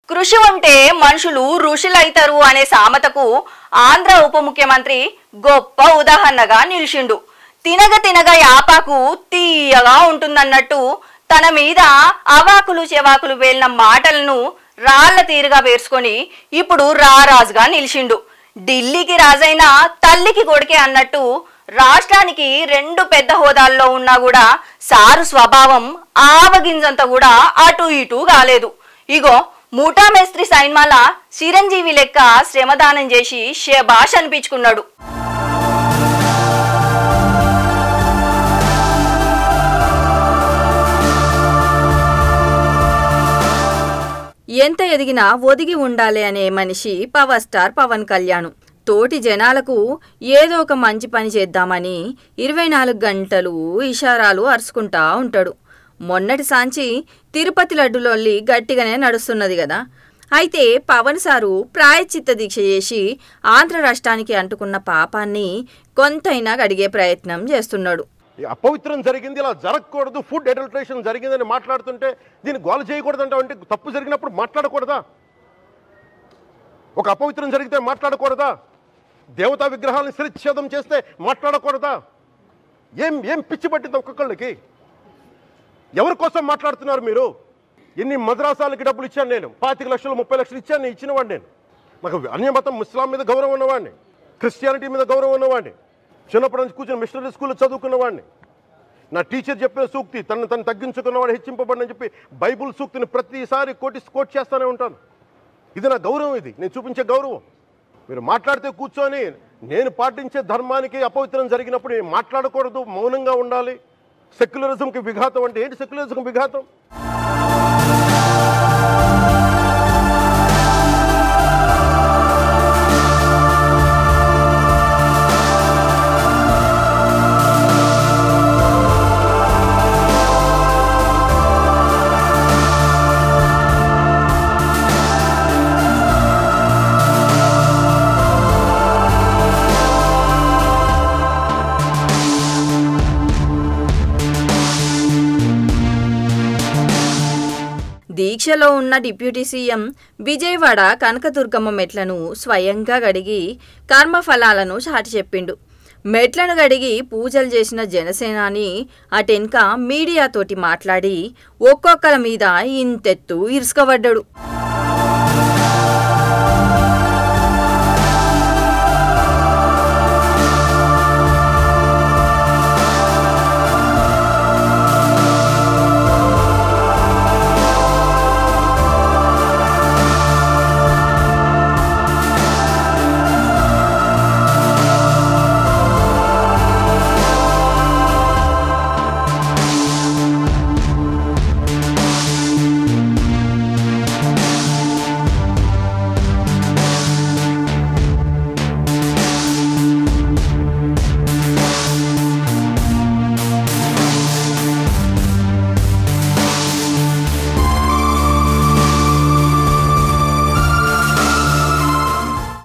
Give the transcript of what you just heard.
కృషి ఉంటే మనుషులు ఋషులైతారు అనే సామెతకు ఆంధ్ర ఉప ముఖ్యమంత్రి గొప్ప ఉదాహరణగా నిలిచిండు తినగ తినగ యాపాకు తీయగా ఉంటుందన్నట్టు తన మీద అవాకులు చెవాకులు వేలిన మాటలను రాళ్ల తీరుగా వేసుకొని ఇప్పుడు రారాజుగా నిలిచిండు ఢిల్లీకి రాజైన తల్లికి కొడుకే అన్నట్టు రాష్ట్రానికి రెండు పెద్ద హోదాల్లో ఉన్నా కూడా సారు స్వభావం ఆవగింజంత కూడా అటు ఇటు కాలేదు ఇగో మూటా మేస్త్రి సైన్మాల చిరంజీవి లెక్క శ్రమదానం చేసి షేబాష్ అనిపించుకున్నాడు ఎంత ఎదిగినా ఒదిగి ఉండాలి అనే మనిషి పవర్ స్టార్ పవన్ కళ్యాణ్ తోటి జనాలకు ఏదో ఒక మంచి పని చేద్దామని ఇరవై నాలుగు గంటలు ఇషారాలు అరుచుకుంటా ఉంటాడు మొన్నటి సాంచి తిరుపతి లడ్డులొల్లి గట్టిగానే నడుస్తున్నది కదా అయితే పవన్ సారు ప్రాయశ్చిత్త దీక్ష చేసి ఆంధ్ర రాష్ట్రానికి అంటుకున్న పాపాన్ని కొంతైనా గడిగే ప్రయత్నం చేస్తున్నాడు ఈ అపవిత్రం జరిగింది ఇలా జరగకూడదు ఫుడ్ అడల్ట్రేషన్ జరిగిందని మాట్లాడుతుంటే దీన్ని గోల చేయకూడదు అంటే తప్పు జరిగినప్పుడు మాట్లాడకూడదా ఒక అపవిత్రం జరిగితే మాట్లాడకూడదా దేవతా విగ్రహాలను శిరచ్ఛేదం చేస్తే మాట్లాడకూడదా ఏం ఏం పిచ్చి పట్టింది ఒక్కొక్కళ్ళకి ఎవరి కోసం మాట్లాడుతున్నారు మీరు ఎన్ని మద్రాసాలకి డబ్బులు ఇచ్చాను నేను పాతిక లక్షలు ముప్పై లక్షలు ఇచ్చాను నేను ఇచ్చినవాడిని నేను నాకు అన్యమతం ఇస్లాం మీద గౌరవం ఉన్నవాడిని క్రిస్టియానిటీ మీద గౌరవం ఉన్నవాడిని చిన్నప్పటి నుంచి కూర్చొని మిషనరీ స్కూల్లో చదువుకున్నవాడిని నా టీచర్ చెప్పిన సూక్తి తను తను తగ్గించుకున్నవాడు హెచ్చింపబడిని చెప్పి బైబుల్ సూక్తిని ప్రతిసారి కోటి కోట్ చేస్తూనే ఉంటాను ఇది నా గౌరవం ఇది నేను చూపించే గౌరవం మీరు మాట్లాడితే కూర్చొని నేను పాటించే ధర్మానికి అపవిత్రం జరిగినప్పుడు నేను మాట్లాడకూడదు మౌనంగా ఉండాలి సెక్యులరిజంకి విఘాతం అంటే ఏంటి సెక్యులరిజంకి విఘాతం దీక్షలో ఉన్న డిప్యూటీ సీఎం విజయవాడ కనకదుర్గమ్మ మెట్లను స్వయంగా గడిగి కర్మఫలాలను చాటి చెప్పిండు మెట్లను గడిగి పూజలు చేసిన జనసేనాని అటెన్క మీడియాతోటి మాట్లాడి ఒక్కొక్కల మీద ఇంతెత్తు ఇరుసుకబడ్డాడు